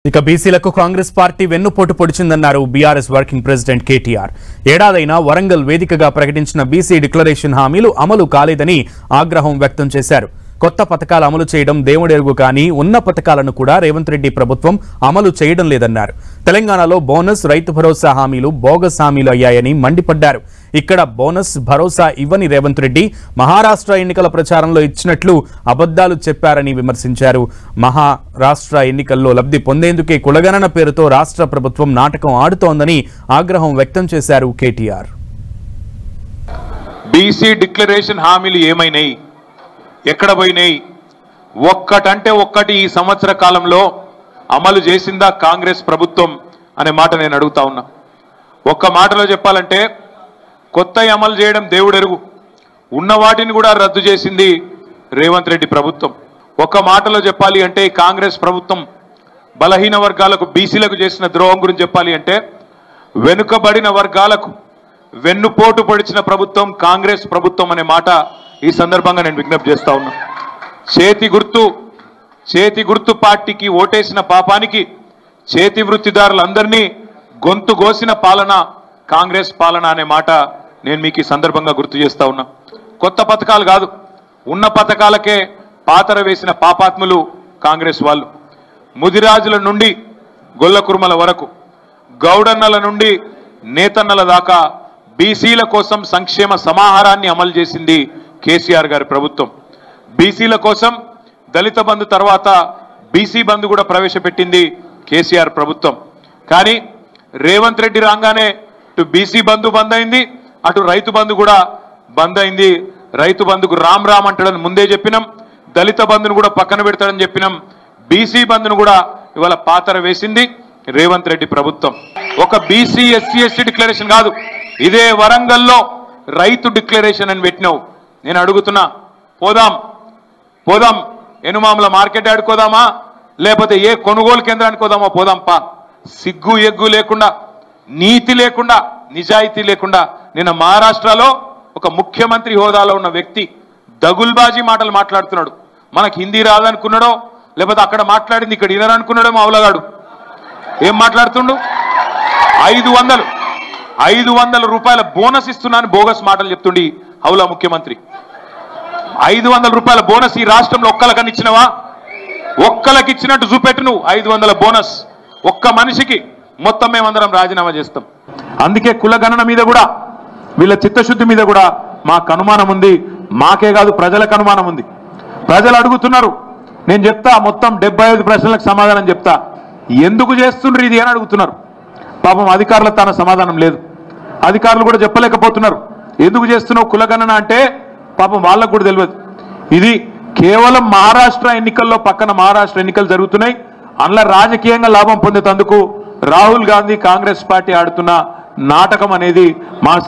ఇక బీసీలకు కాంగ్రెస్ పార్టీ వెన్నుపోటు పొడిచిందన్నారు బీఆర్ఎస్ వర్కింగ్ ప్రెసిడెంట్ కేటీఆర్ ఏడాదైనా వరంగల్ వేదికగా ప్రకటించిన బీసీ డిక్లరేషన్ హామీలు అమలు కాలేదని ఆగ్రహం వ్యక్తం చేశారు కొత్త పథకాలు అమలు చేయడం దేవుడెరుగు కానీ ఉన్న పథకాలను కూడా రేవంత్ రెడ్డి ప్రభుత్వం అమలు చేయడం లేదన్నారు తెలంగాణలో బోనస్ రైతు భరోసా హామీలు బోగస్ హామీలు అయ్యాయని మండిపడ్డారు ఇక్కడ బోనస్ భరోసా ఇవ్వని రేవంత్ రెడ్డి మహారాష్ట్ర ఎన్నికల ప్రచారంలో ఇచ్చినట్లు అబద్ధాలు చెప్పారని విమర్శించారు మహారాష్ట్ర ఎన్నికల్లో లబ్ధి పొందేందుకే కులగణన పేరుతో రాష్ట్ర ప్రభుత్వం నాటకం ఆడుతోందని ఆగ్రహం వ్యక్తం చేశారు కేటీఆర్ బీసీ డిక్లరేషన్ హామీలు ఏమైనాయి ఎక్కడ పోయినాయి ఒక్కటంటే ఒక్కటి ఈ సంవత్సర కాలంలో అమలు చేసిందా కాంగ్రెస్ ప్రభుత్వం అనే మాట నేను అడుగుతా ఉన్నా ఒక్క మాటలో చెప్పాలంటే కొత్త అమలు చేయడం దేవుడెరుగు ఉన్న వాటిని కూడా రద్దు చేసింది రేవంత్ రెడ్డి ప్రభుత్వం ఒక్క మాటలో చెప్పాలి అంటే ఈ కాంగ్రెస్ ప్రభుత్వం బలహీన వర్గాలకు బీసీలకు చేసిన ద్రోహం గురించి చెప్పాలి అంటే వెనుకబడిన వర్గాలకు వెన్నుపోటు పొడిచిన ప్రభుత్వం కాంగ్రెస్ ప్రభుత్వం అనే మాట ఈ సందర్భంగా నేను విజ్ఞప్తి చేస్తా ఉన్నా చేతి గుర్తు చేతి గుర్తు పార్టీకి ఓటేసిన పాపానికి చేతి వృత్తిదారులందరినీ గొంతు గోసిన పాలన కాంగ్రెస్ పాలన అనే మాట నేను మీకు ఈ సందర్భంగా గుర్తు చేస్తా ఉన్నా కొత్త పథకాలు కాదు ఉన్న పథకాలకే పాతర వేసిన పాపాత్ములు కాంగ్రెస్ వాళ్ళు ముదిరాజుల నుండి గొల్ల కుర్మల వరకు గౌడన్నల నుండి నేతన్నల దాకా బీసీల కోసం సంక్షేమ సమాహారాన్ని అమలు చేసింది కేసీఆర్ గారి ప్రభుత్వం బీసీల కోసం దళిత బంధు తర్వాత బీసీ బంధు కూడా ప్రవేశపెట్టింది కేసీఆర్ ప్రభుత్వం కానీ రేవంత్ రెడ్డి రాగానే ఇటు బీసీ బంధు బంద్ అయింది అటు రైతు బంధు కూడా బంద్ అయింది రైతు బంధుకు రామ్ రామ్ అంటాడని ముందే చెప్పినాం దళిత బంధును కూడా పక్కన పెడతాడని చెప్పినాం బీసీ బంధును కూడా ఇవాళ పాతర వేసింది రేవంత్ రెడ్డి ప్రభుత్వం ఒక బీసీ ఎస్సీ ఎస్టీ డిక్లరేషన్ కాదు ఇదే వరంగల్లో రైతు డిక్లరేషన్ అని పెట్టినావు నేను అడుగుతున్నా పోదాం పోదాం ఎనుమాముల మార్కెట్ ఆడుకోదామా లేకపోతే ఏ కొనుగోలు కేంద్రానికి పోదామా పోదాం పా సిగ్గు ఎగ్గు లేకుండా నీతి లేకుండా నిజాయితీ లేకుండా నిన్న మహారాష్ట్రలో ఒక ముఖ్యమంత్రి హోదాలో ఉన్న వ్యక్తి దగుల్బాజీ మాటలు మాట్లాడుతున్నాడు మనకు హిందీ రాదనుకున్నాడో లేకపోతే అక్కడ మాట్లాడింది ఇక్కడ వినరనుకున్నాడో మా అవలగాడు ఏం మాట్లాడుతుండు ఐదు వందలు ఐదు వందల రూపాయల బోనస్ ఇస్తున్నాను బోగస్ మాటలు చెప్తుండి హౌలా ముఖ్యమంత్రి ఐదు వందల రూపాయల బోనస్ ఈ రాష్ట్రంలో ఒక్కలకని ఇచ్చినవా ఒక్కలకి ఇచ్చినట్టు చూపెట్టు నువ్వు ఐదు వందల బోనస్ ఒక్క మనిషికి మొత్తం మేమందరం రాజీనామా చేస్తాం అందుకే కులగణన మీద కూడా వీళ్ళ చిత్తశుద్ధి మీద కూడా మాకు అనుమానం ఉంది మాకే కాదు ప్రజలకు అనుమానం ఉంది ప్రజలు అడుగుతున్నారు నేను చెప్తా మొత్తం డెబ్బై ఐదు ప్రశ్నలకు సమాధానం చెప్తా ఎందుకు చేస్తుండ్రు ఇది అని అడుగుతున్నారు పాపం అధికారులకు తన సమాధానం లేదు అధికారులు కూడా చెప్పలేకపోతున్నారు ఎందుకు చేస్తున్నావు కులగణన అంటే పాపం వాళ్ళకు కూడా తెలియదు ఇది కేవలం మహారాష్ట్ర ఎన్నికల్లో పక్కన మహారాష్ట్ర ఎన్నికలు జరుగుతున్నాయి అందులో రాజకీయంగా లాభం పొందేందుకు రాహుల్ గాంధీ కాంగ్రెస్ పార్టీ ఆడుతున్న నాటకం అనేది మా